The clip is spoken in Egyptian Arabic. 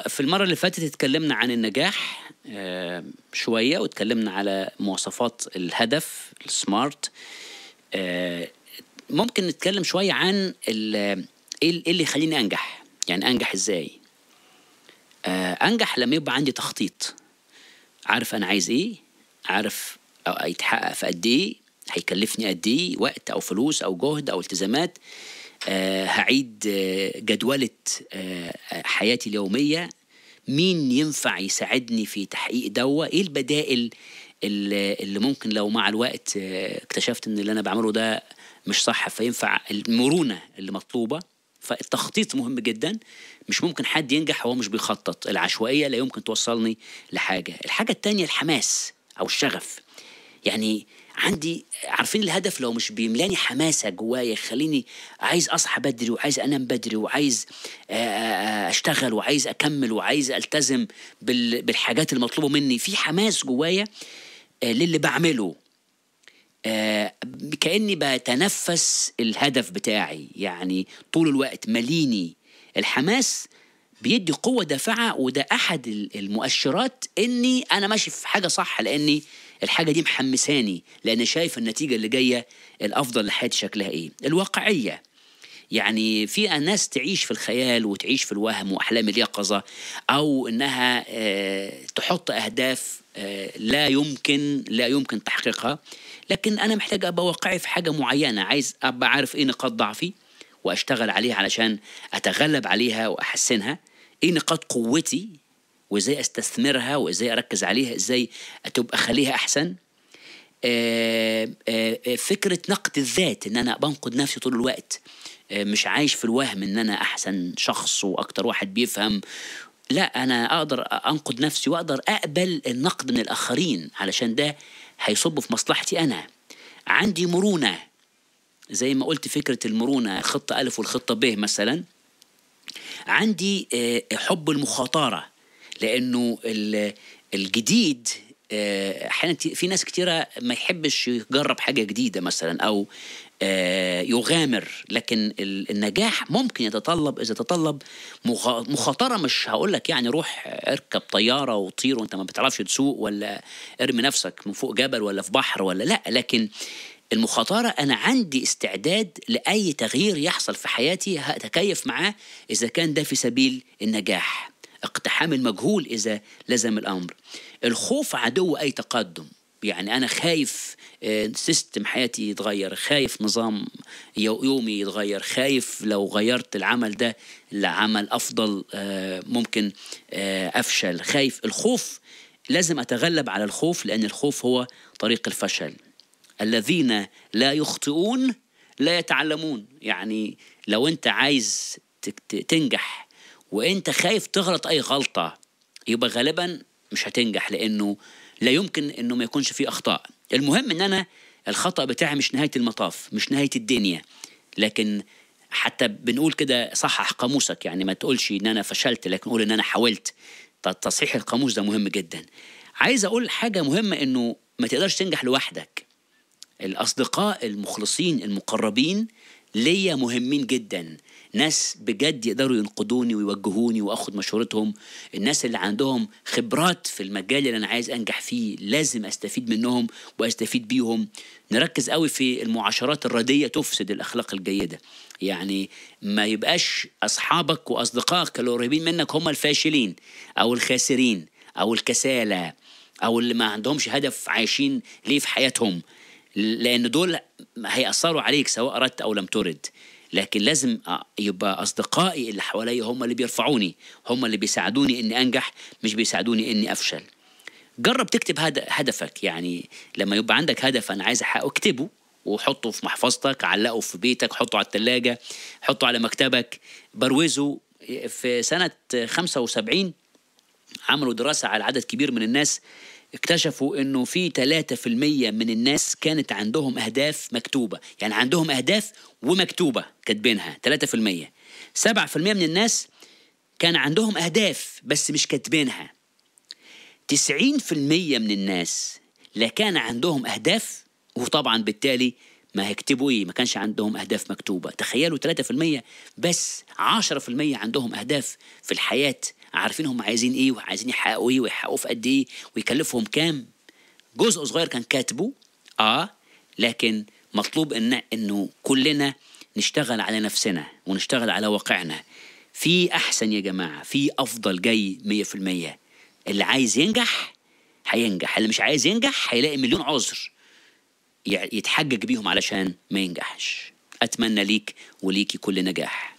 في المرة اللي فاتت اتكلمنا عن النجاح آه، شوية واتكلمنا على مواصفات الهدف السمارت آه، ممكن نتكلم شوية عن ال- ايه ال- إيه اللي يخليني انجح يعني انجح ازاي آه، انجح لما يبقى عندي تخطيط عارف انا عايز ايه عارف أو يتحقق في قد ايه هيكلفني قد ايه وقت او فلوس او جهد او التزامات آه هعيد آه جدولة آه حياتي اليومية مين ينفع يساعدني في تحقيق دوا ايه البدائل اللي اللي ممكن لو مع الوقت آه اكتشفت ان اللي انا بعمله ده مش صح فينفع المرونة اللي مطلوبة فالتخطيط مهم جدا مش ممكن حد ينجح وهو مش بيخطط العشوائية لا يمكن توصلني لحاجة الحاجة التانية الحماس أو الشغف يعني عندي عارفين الهدف لو مش بيملاني حماسة جوايا يخليني عايز أصحى بدري وعايز أنام بدري وعايز آه، آه، أشتغل وعايز أكمل وعايز ألتزم بال- بالحاجات المطلوبة مني في حماس جوايا آه، للي بعمله آه، كأني بتنفس الهدف بتاعي يعني طول الوقت مليني الحماس بيدي قوة دافعة وده أحد ال- المؤشرات إني أنا ماشي في حاجة صح لأني الحاجة دي محمساني لأني شايف النتيجة اللي جاية الأفضل لحياتي شكلها إيه الواقعية يعني في ناس تعيش في الخيال وتعيش في الوهم واحلام اليقظه او انها آه، تحط اهداف آه، لا يمكن لا يمكن تحقيقها لكن انا محتاج ابقى واقعي في حاجه معينه عايز ابقى عارف ايه نقاط ضعفي واشتغل عليها علشان اتغلب عليها واحسنها ايه نقاط قوتي وازاي استثمرها وازاي اركز عليها ازاي تبقى اخليها احسن آه، آه، آه، فكرة نقد الذات ان انا بنقد نفسي طول الوقت آه، مش عايش في الوهم ان انا احسن شخص واكتر واحد بيفهم لا انا اقدر انقد نفسي واقدر اقبل النقد من الاخرين علشان ده هيصب في مصلحتي انا عندي مرونة زي ما قلت فكرة المرونة الخطة ألف والخطة ب مثلا عندي آه، حب المخاطرة لأنه ال- الجديد آه، أحيانا كتير- في ناس كتيرة ما يحبش يجرب حاجة جديدة مثلا أو آه، يغامر لكن ال- النجاح ممكن يتطلب إذا تطلب مخا- مخاطرة مش هقول لك يعني روح اركب طيارة وطير وانت ما بتعرفش تسوق ولا ارمي نفسك من فوق جبل ولا في بحر ولا لا لكن المخاطرة أنا عندي استعداد لأي تغيير يحصل في حياتي هتكيف معاه إذا كان ده في سبيل النجاح اقتحام المجهول إذا لزم الأمر الخوف عدو أي تقدم يعني أنا خايف آه، سيستم حياتي يتغير خايف نظام يو- يومي يتغير خايف لو غيرت العمل ده لعمل أفضل آه، ممكن آه، أفشل خايف الخوف لازم أتغلب على الخوف لأن الخوف هو طريق الفشل الذين لا يخطئون لا يتعلمون يعني لو انت عايز تك- ت- تنجح وانت خايف تغلط اي غلطة يبقى غالبا مش هتنجح لانه لا يمكن انه ما يكونش فيه اخطاء المهم ان انا الخطأ بتاعي مش نهاية المطاف مش نهاية الدنيا لكن حتى بنقول كده صحح قاموسك يعني ما تقولش ان انا فشلت لكن قول ان انا حاولت ت- تصحيح القاموس ده مهم جدا عايز اقول حاجة مهمة انه ما تقدرش تنجح لوحدك الأصدقاء المخلصين المقربين ليا مهمين جدا ناس بجد يقدروا ينقدوني ويوجهوني واخد مشورتهم الناس اللي عندهم خبرات في المجال اللي انا عايز انجح فيه لازم استفيد منهم واستفيد بيهم نركز قوي في المعاشرات الردية تفسد الاخلاق الجيدة يعني ما يبقاش اصحابك واصدقائك اللي قريبين منك هم الفاشلين او الخاسرين او الكسالى او اللي ما عندهمش هدف عايشين ليه في حياتهم لان دول هيأثروا عليك سواء اردت او لم ترد لكن لازم أ- يبقى اصدقائي اللي حواليا هم اللي بيرفعوني هم اللي بيساعدوني اني انجح مش بيساعدوني اني افشل جرب تكتب هد- هدفك يعني لما يبقى عندك هدف انا عايز احققه اكتبه وحطه في محفظتك علقه في بيتك حطه على الثلاجة حطه على مكتبك بروزه في سنة 75 عملوا دراسة على عدد كبير من الناس اكتشفوا انه في 3% من الناس كانت عندهم اهداف مكتوبة يعني عندهم اهداف ومكتوبة كاتبينها 3% 7% من الناس كان عندهم اهداف بس مش كاتبينها 90% من الناس لا كان عندهم اهداف وطبعا بالتالي ما هيكتبوا ايه ما كانش عندهم اهداف مكتوبه تخيلوا 3% بس 10% عندهم اهداف في الحياه عارفين هم عايزين ايه وعايزين يحققوا ايه ويحققوه في قد ايه ويكلفهم كام جزء صغير كان كاتبه اه لكن مطلوب ان انه كلنا نشتغل على نفسنا ونشتغل على واقعنا في احسن يا جماعه في افضل جاي 100% اللي عايز ينجح هينجح اللي مش عايز ينجح هيلاقي مليون عذر يتحجج بيهم علشان ما ينجحش اتمنى ليك وليكي كل نجاح